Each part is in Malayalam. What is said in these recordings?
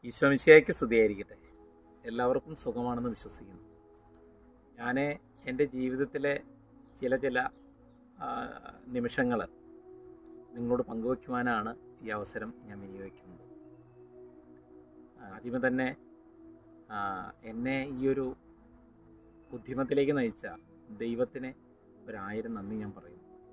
ഈശോമിശിയായ്ക്ക് സ്തുതിയായിരിക്കട്ടെ എല്ലാവർക്കും സുഖമാണെന്ന് വിശ്വസിക്കുന്നു ഞാൻ എൻ്റെ ജീവിതത്തിലെ ചില ചില നിമിഷങ്ങൾ നിങ്ങളോട് പങ്കുവയ്ക്കുവാനാണ് ഈ അവസരം ഞാൻ വിനിയോഗിക്കുന്നത് ആ, ആദ്യമേ തന്നെ ആ, എന്നെ ഈ ഒരു ഉദ്യമത്തിലേക്ക് നയിച്ച ദൈവത്തിന് ഒരായിരം നന്ദി ഞാൻ പറയുന്നു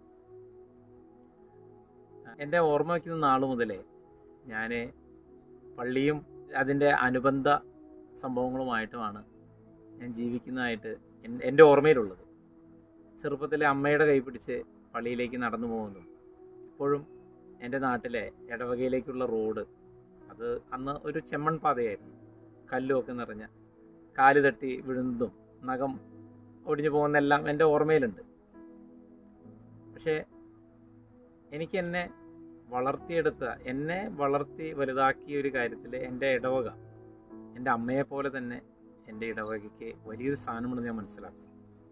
ആ, എൻ്റെ ഓർമ്മ വയ്ക്കുന്ന നാൾ മുതലേ ഞാൻ പള്ളിയും അതിൻ്റെ അനുബന്ധ സംഭവങ്ങളുമായിട്ടുമാണ് ഞാൻ ജീവിക്കുന്നതായിട്ട് എൻ- എൻ്റെ ഓർമ്മയിലുള്ളത് ചെറുപ്പത്തിലെ അമ്മയുടെ കൈ പിടിച്ച് പള്ളിയിലേക്ക് നടന്നു പോകുന്നതും ഇപ്പോഴും എൻ്റെ നാട്ടിലെ ഇടവകയിലേക്കുള്ള റോഡ് അത് അന്ന് ഒരു ചെമ്മൺ പാതയായിരുന്നു കല്ലുമൊക്കെ നിറഞ്ഞ കാല് തട്ടി വിഴുന്നതും നഖം ഒടിഞ്ഞു പോകുന്നതെല്ലാം എൻ്റെ ഓർമ്മയിലുണ്ട് പക്ഷേ എനിക്ക് എന്നെ വളർത്തിയെടുത്ത എന്നെ വളർത്തി വലുതാക്കിയ ഒരു കാര്യത്തിൽ എൻ്റെ ഇടവക എൻ്റെ അമ്മയെ പോലെ തന്നെ എൻ്റെ ഇടവകയ്ക്ക് വലിയൊരു സ്ഥാനമുണ്ടെന്ന് ഞാൻ മനസ്സിലാക്കുന്നു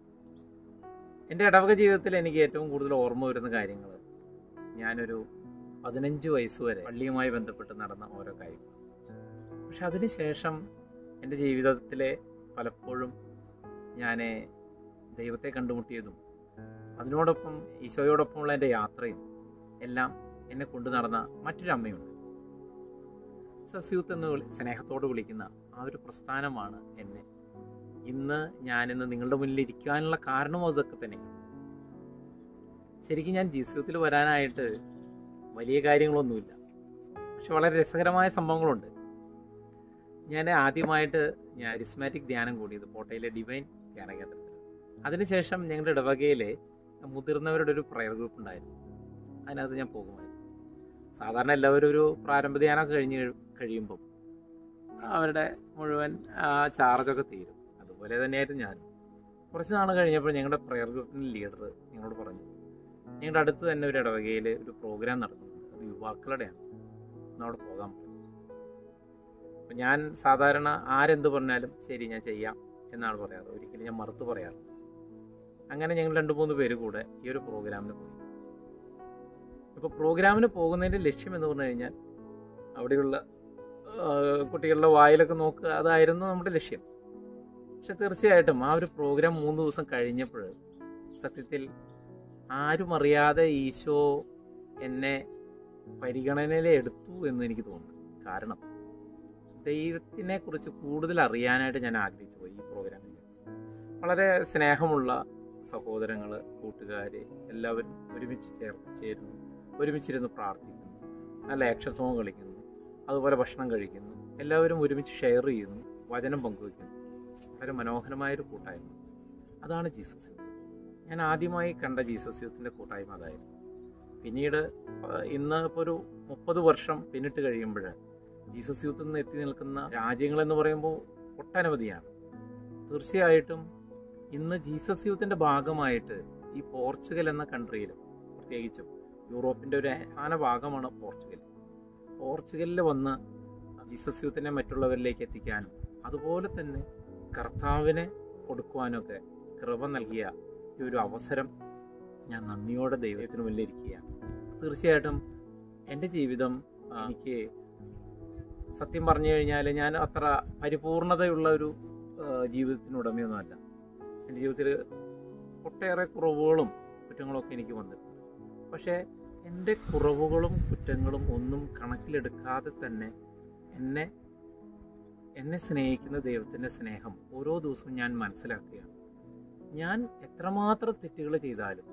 എൻ്റെ ഇടവക ജീവിതത്തിൽ എനിക്ക് ഏറ്റവും കൂടുതൽ ഓർമ്മ വരുന്ന കാര്യങ്ങൾ ഞാനൊരു പതിനഞ്ച് വയസ്സ് വരെ പള്ളിയുമായി ബന്ധപ്പെട്ട് നടന്ന ഓരോ കാര്യങ്ങൾ പക്ഷെ അതിനുശേഷം എൻ്റെ ജീവിതത്തിലെ പലപ്പോഴും ഞാൻ ദൈവത്തെ കണ്ടുമുട്ടിയതും അതിനോടൊപ്പം ഈശോയോടൊപ്പമുള്ള എൻ്റെ യാത്രയും എല്ലാം എന്നെ കൊണ്ടു നടന്ന മറ്റൊരു അമ്മയുണ്ട് സസ്യൂത്ത് എന്ന് വിളി സ്നേഹത്തോട് വിളിക്കുന്ന ആ ഒരു പ്രസ്ഥാനമാണ് എന്നെ ഇന്ന് ഞാനിന്ന് നിങ്ങളുടെ മുന്നിൽ ഇരിക്കാനുള്ള കാരണവും അതൊക്കെ തന്നെയാണ് ശരിക്കും ഞാൻ ജീസൂത്തിൽ വരാനായിട്ട് വലിയ കാര്യങ്ങളൊന്നുമില്ല പക്ഷെ വളരെ രസകരമായ സംഭവങ്ങളുണ്ട് ഞാൻ ആദ്യമായിട്ട് ഞാൻ അരിസ്മാറ്റിക് ധ്യാനം കൂടിയത് കോട്ടയിലെ ഡിവൈൻ ധ്യാന കേന്ദ്രത്തിൽ അതിനുശേഷം ഞങ്ങളുടെ ഇടവകയിലെ മുതിർന്നവരുടെ ഒരു പ്രയർ ഗ്രൂപ്പ് ഉണ്ടായിരുന്നു അതിനകത്ത് ഞാൻ പോകുമായിരുന്നു സാധാരണ എല്ലാവരും ഒരു പ്രാരംഭ ധ്യാനമൊക്കെ കഴിഞ്ഞ് കഴി- കഴിയുമ്പം അവരുടെ മുഴുവൻ ആ ചാർജൊക്കെ തീരും അതുപോലെ തന്നെയായിരുന്നു ഞാനും കുറച്ച് നാൾ കഴിഞ്ഞപ്പോൾ ഞങ്ങളുടെ പ്രയർ ഗ്രൂപ്പിൻ്റെ ലീഡർ ഞങ്ങളോട് പറഞ്ഞു ഞങ്ങളുടെ അടുത്ത് തന്നെ ഒരു ഇടവകയിൽ ഒരു പ്രോഗ്രാം നടക്കുന്നുണ്ട് അത് യുവാക്കളുടെയാണ് ഒന്ന് അവിടെ പോകാൻ പറഞ്ഞു അപ്പം ഞാൻ സാധാരണ ആരെന്ത് പറഞ്ഞാലും ശരി ഞാൻ ചെയ്യാം എന്നാണ് പറയാറ് ഒരിക്കലും ഞാൻ മറുത്ത് പറയാറ് അങ്ങനെ ഞങ്ങൾ രണ്ട് മൂന്ന് പേര് കൂടെ ഈ ഒരു പ്രോഗ്രാമിന് പോയി ഇപ്പോൾ പ്രോഗ്രാമിന് പോകുന്നതിൻ്റെ ലക്ഷ്യം എന്ന് പറഞ്ഞു കഴിഞ്ഞാൽ അവിടെയുള്ള ആ, കുട്ടികളുടെ വായിലൊക്കെ നോക്കുക അതായിരുന്നു നമ്മുടെ ലക്ഷ്യം പക്ഷെ തീർച്ചയായിട്ടും ആ ഒരു പ്രോഗ്രാം മൂന്ന് ദിവസം കഴിഞ്ഞപ്പോൾ സത്യത്തിൽ ആരും അറിയാതെ ഈശോ എന്നെ പരിഗണനയിൽ എടുത്തു എന്ന് എനിക്ക് തോന്നുന്നു കാരണം ദൈവത്തിനെ കുറിച്ച് കൂടുതൽ അറിയാനായിട്ട് ഞാൻ ആഗ്രഹിച്ചു പോയി ഈ പ്രോഗ്രാമിൽ വളരെ സ്നേഹമുള്ള സഹോദരങ്ങൾ കൂട്ടുകാർ എല്ലാവരും ഒരുമിച്ച് ചേർ ചേരുന്നു ഒരുമിച്ചിരുന്ന് പ്രാർത്ഥിക്കുന്നു നല്ല ആക്ഷൻ സോങ് കളിക്കുന്നു അതുപോലെ ഭക്ഷണം കഴിക്കുന്നു എല്ലാവരും ഒരുമിച്ച് ഷെയർ ചെയ്യുന്നു വചനം പങ്കുവയ്ക്കുന്നു വളരെ മനോഹരമായൊരു കൂട്ടായ്മ അതാണ് ജീസസ് യൂത്ത് ഞാൻ ആദ്യമായി കണ്ട ജീസസ് യൂത്തിൻ്റെ കൂട്ടായ്മ അതായിരുന്നു പിന്നീട് ആ, ഇന്ന് ഇപ്പോൾ ഒരു മുപ്പത് വർഷം പിന്നിട്ട് കഴിയുമ്പോൾ ജീസസ് യൂത്തിൽ നിന്ന് എത്തി നിൽക്കുന്ന രാജ്യങ്ങളെന്ന് പറയുമ്പോൾ ഒട്ടനവധിയാണ് തീർച്ചയായിട്ടും ഇന്ന് ജീസസ് യൂത്തിൻ്റെ ഭാഗമായിട്ട് ഈ പോർച്ചുഗൽ എന്ന കൺട്രിയിൽ പ്രത്യേകിച്ചും യൂറോപ്പിൻ്റെ ഒരു പ്രധാന ഭാഗമാണ് പോർച്ചുഗൽ പോർച്ചുഗലിൽ വന്ന് ജീസസ് യൂത്തിനെ മറ്റുള്ളവരിലേക്ക് എത്തിക്കാനും അതുപോലെ തന്നെ കർത്താവിനെ കൊടുക്കുവാനൊക്കെ കൃപ നൽകിയ ഈ ഒരു അവസരം ഞാൻ നന്ദിയോടെ ദൈവത്തിന് മുന്നിലിരിക്കുകയാണ് തീർച്ചയായിട്ടും എൻ്റെ ജീവിതം ആ, എനിക്ക് സത്യം പറഞ്ഞു കഴിഞ്ഞാൽ ഞാൻ അത്ര പരിപൂർണതയുള്ള ഒരു ആ, ജീവിതത്തിന് ഉടമയൊന്നുമല്ല എൻ്റെ ജീവിതത്തിൽ ഒട്ടേറെ കുറവുകളും കുറ്റങ്ങളൊക്കെ എനിക്ക് വന്നിട്ടുണ്ട് പക്ഷേ എൻ്റെ കുറവുകളും കുറ്റങ്ങളും ഒന്നും കണക്കിലെടുക്കാതെ തന്നെ എന്നെ എന്നെ സ്നേഹിക്കുന്ന ദൈവത്തിൻ്റെ സ്നേഹം ഓരോ ദിവസവും ഞാൻ മനസ്സിലാക്കുകയാണ് ഞാൻ എത്രമാത്രം തെറ്റുകൾ ചെയ്താലും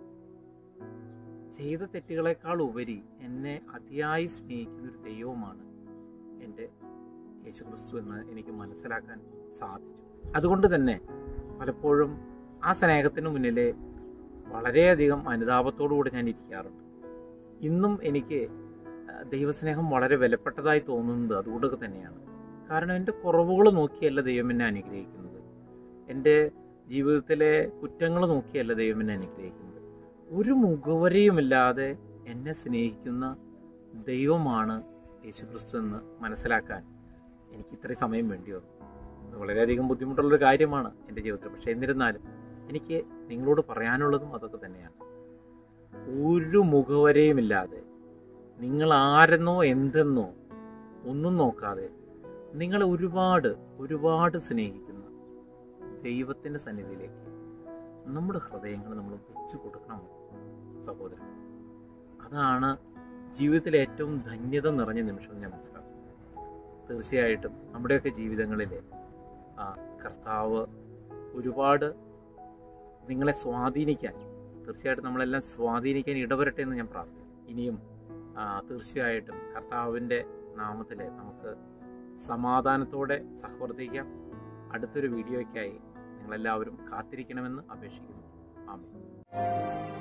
ചെയ്ത തെറ്റുകളെക്കാൾ ഉപരി എന്നെ അതിയായി സ്നേഹിക്കുന്ന ഒരു ദൈവമാണ് എൻ്റെ യേശുക്രിസ്തു എന്ന് എനിക്ക് മനസ്സിലാക്കാൻ സാധിച്ചു അതുകൊണ്ട് തന്നെ പലപ്പോഴും ആ സ്നേഹത്തിന് മുന്നിൽ വളരെയധികം അനുതാപത്തോടു കൂടി ഞാൻ ഇരിക്കാറുണ്ട് ഇന്നും എനിക്ക് ആ, ദൈവസ്നേഹം വളരെ വിലപ്പെട്ടതായി തോന്നുന്നത് അതുകൊണ്ടൊക്കെ തന്നെയാണ് കാരണം എൻ്റെ കുറവുകൾ നോക്കിയല്ല ദൈവം എന്നെ അനുഗ്രഹിക്കുന്നത് എൻ്റെ ജീവിതത്തിലെ കുറ്റങ്ങൾ നോക്കിയല്ല ദൈവം എന്നെ അനുഗ്രഹിക്കുന്നത് ഒരു മുഖവരയുമില്ലാതെ എന്നെ സ്നേഹിക്കുന്ന ദൈവമാണ് യേശുക്രിസ്തു എന്ന് മനസ്സിലാക്കാൻ എനിക്ക് ഇത്രയും സമയം വേണ്ടി വന്നു അത് വളരെയധികം ബുദ്ധിമുട്ടുള്ളൊരു കാര്യമാണ് എൻ്റെ ജീവിതത്തിൽ പക്ഷേ എന്നിരുന്നാലും എനിക്ക് നിങ്ങളോട് പറയാനുള്ളതും അതൊക്കെ തന്നെയാണ് ഒരു മുഖവരയുമില്ലാതെ നിങ്ങൾ ആരെന്നോ എന്തെന്നോ ഒന്നും നോക്കാതെ നിങ്ങളെ ഒരുപാട് ഒരുപാട് സ്നേഹിക്കുന്ന ദൈവത്തിൻ്റെ സന്നിധിയിലേക്ക് നമ്മുടെ ഹൃദയങ്ങൾ നമ്മൾ വെച്ചു കൊടുക്കണം സഹോദരൻ അതാണ് ജീവിതത്തിലെ ഏറ്റവും ധന്യത നിറഞ്ഞ നിമിഷം എന്ന് ഞാൻ മനസ്സിലാക്കും തീർച്ചയായിട്ടും നമ്മുടെയൊക്കെ ജീവിതങ്ങളിൽ ആ കർത്താവ് ഒരുപാട് നിങ്ങളെ സ്വാധീനിക്കാൻ തീർച്ചയായിട്ടും നമ്മളെല്ലാം സ്വാധീനിക്കാൻ ഇടവരട്ടെ എന്ന് ഞാൻ പ്രാർത്ഥിക്കുന്നു ഇനിയും ആ, തീർച്ചയായിട്ടും കർത്താവിൻ്റെ നാമത്തിൽ നമുക്ക് സമാധാനത്തോടെ സഹവർത്തിക്കാം അടുത്തൊരു വീഡിയോയ്ക്കായി നിങ്ങളെല്ലാവരും കാത്തിരിക്കണമെന്ന് അപേക്ഷിക്കുന്നു ആമേൻ